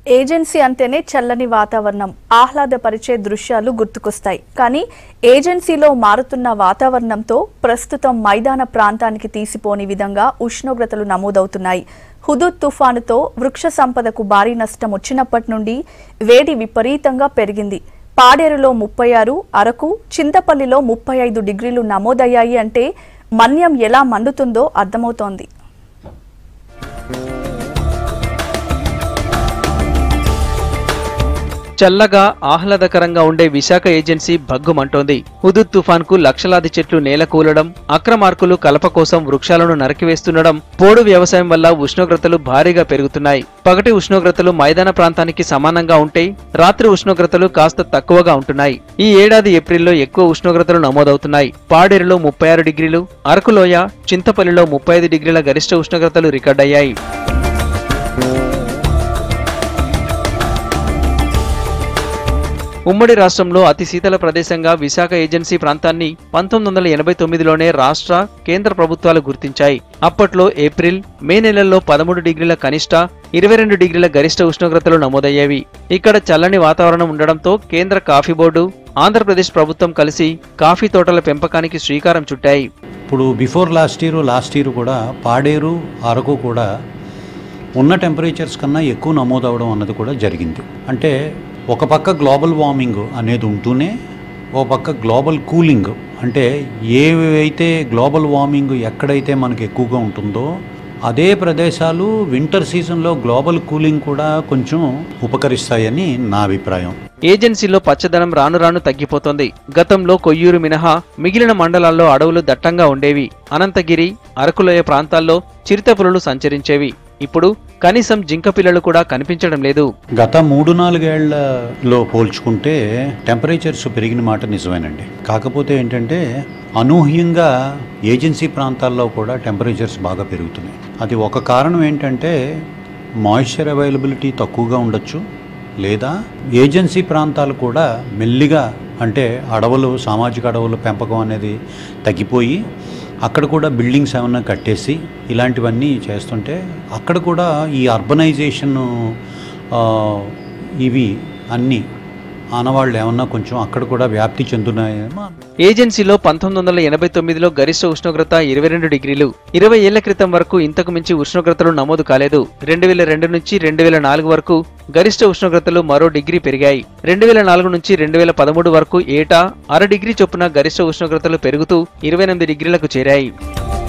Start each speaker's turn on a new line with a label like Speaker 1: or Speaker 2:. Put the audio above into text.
Speaker 1: agency అంటేనే చల్లని వాతావరణం ఆహ్లాదపరిచే దృశ్యాలు గుర్తుకొస్తాయి కానీ ఏజెన్సీలో మారుతున్న వాతావరణంతో ప్రస్తుతం మైదాన ప్రాంతానికి తీసిపోని విధంగా ఉష్ణోగ్రతలు నమోదవుతున్నాయి హుదూద్ తుఫానుతో వృక్ష సంపదకు భారీ నష్టం వచ్చినప్పటి నుండి వేడి విపరీతంగా పెరిగింది పాడేరులో ముప్పై ఆరు అరకు చింతపల్లిలో ముప్పై ఐదు డిగ్రీలు నమోదయ్యాయి అంటే మన్యం ఎలా మండుతుందో అర్థమవుతోంది
Speaker 2: చల్లగా ఆహ్లాదకరంగా ఉండే విశాఖ ఏజెన్సీ భగ్గుమంటోంది హుదుద్ తుఫాన్ కు లక్షలాది చెట్లు నేలకూలడం అక్రమార్కులు కలప కోసం వృక్షాలను నరికివేస్తుండడం పోడు వ్యవసాయం వల్ల ఉష్ణోగ్రతలు భారీగా పెరుగుతున్నాయి పగటి ఉష్ణోగ్రతలు మైదాన ప్రాంతానికి సమానంగా ఉంటే రాత్రి ఉష్ణోగ్రతలు కాస్త తక్కువగా ఉంటున్నాయి ఈ ఏడాది ఏప్రిల్లో ఎక్కువ ఉష్ణోగ్రతలు నమోదవుతున్నాయి పాడేరులో ముప్పై ఆరు డిగ్రీలు అరకులోయ చింతపల్లిలో ముప్పై ఐదు డిగ్రీల గరిష్ట ఉష్ణోగ్రతలు రికార్డయ్యాయి ఉమ్మడి రాష్ట్రంలో అతి శీతల ప్రదేశంగా విశాఖ ఏజెన్సీ ప్రాంతాన్ని పంతొమ్మిది వందల ఎనభై తొమ్మిదిలోనే రాష్ట్ర కేంద్ర ప్రభుత్వాలు గుర్తించాయి అప్పట్లో ఏప్రిల్ మే నెలల్లో పదమూడు డిగ్రీల కనిష్ట ఇరవై రెండు డిగ్రీల గరిష్ట ఉష్ణోగ్రతలు నమోదయ్యేవి ఇక్కడ చల్లని వాతావరణం ఉండడంతో కేంద్ర కాఫీ బోర్డు ఆంధ్రప్రదేశ్ ప్రభుత్వం కలిసి కాఫీ తోటల పెంపకానికి శ్రీకారం చుట్టాయి
Speaker 3: ఇప్పుడు before last year last year కూడా పాడేరు అరకు కూడా ఉన్న టెంపరేచర్స్ కన్నా ఎక్కువ నమోదవడం అన్నది కూడా జరిగింది అంటే ఒక పక్క గ్లోబల్ వార్మింగ్ అనేది ఉంటూనే ఒక పక్క గ్లోబల్ కూలింగ్ అంటే ఏవైతే గ్లోబల్ వార్మింగ్ ఎక్కడైతే మనకు ఎక్కువగా ఉంటుందో అదే ప్రదేశాలు వింటర్ సీజన్లో గ్లోబల్ కూలింగ్ కూడా కొంచెం ఉపకరిస్తాయని నా అభిప్రాయం
Speaker 2: ఏజెన్సీలో పచ్చదనం రాను రాను తగ్గిపోతోంది గతంలో కొయ్యూరు మినహా మిగిలిన మండలాల్లో అడవులు దట్టంగా ఉండేవి అనంతగిరి అరకులోయ ప్రాంతాల్లో చిరుతపులులు సంచరించేవి ఇప్పుడు కనీసం జింక పిల్లలు కూడా కనిపించడం లేదు
Speaker 3: గత మూడు నాలుగేళ్లలో పోల్చుకుంటే టెంపరేచర్స్ పెరిగిన మాట నిజమేనండి కాకపోతే ఏంటంటే అనూహ్యంగా ఏజెన్సీ ప్రాంతాల్లో కూడా టెంపరేచర్స్ బాగా పెరుగుతున్నాయి అది ఒక కారణం ఏంటంటే మాయిశ్చర్ అవైలబిలిటీ తక్కువగా ఉండొచ్చు లేదా ఏజెన్సీ ప్రాంతాలు కూడా మెల్లిగా అంటే అడవులు సామాజిక అడవుల పెంపకం అనేది తగ్గిపోయి అక్కడ కూడా బిల్డింగ్స్ ఏమన్నా కట్టేసి ఇలాంటివన్నీ చేస్తుంటే అక్కడ కూడా ఈ అర్బనైజేషన్ ఇవి అన్నీ ఆనవాళ్ళు ఏమన్నా కొంచెం అక్కడ కూడా వ్యాప్తి చెందున్నాయేమో
Speaker 2: ఏజెన్సీలో పంతొమ్మిది వందల ఎనభై తొమ్మిదిలో గరిష్ట ఉష్ణోగ్రత ఇరవై రెండు డిగ్రీలు ఇరవై ఏళ్ల క్రితం వరకు ఇంతకు మించి ఉష్ణోగ్రతలు నమోదు కాలేదు రెండు వేల రెండు నుంచి రెండు వేల నాలుగు వరకు గరిష్ట ఉష్ణోగ్రతలు మరో డిగ్రీ పెరిగాయి రెండు వేల నాలుగు నుంచి రెండు వేల పదమూడు వరకు ఏటా అర డిగ్రీ చొప్పున గరిష్ట ఉష్ణోగ్రతలు పెరుగుతూ ఇరవై ఎనిమిది డిగ్రీలకు చేరాయి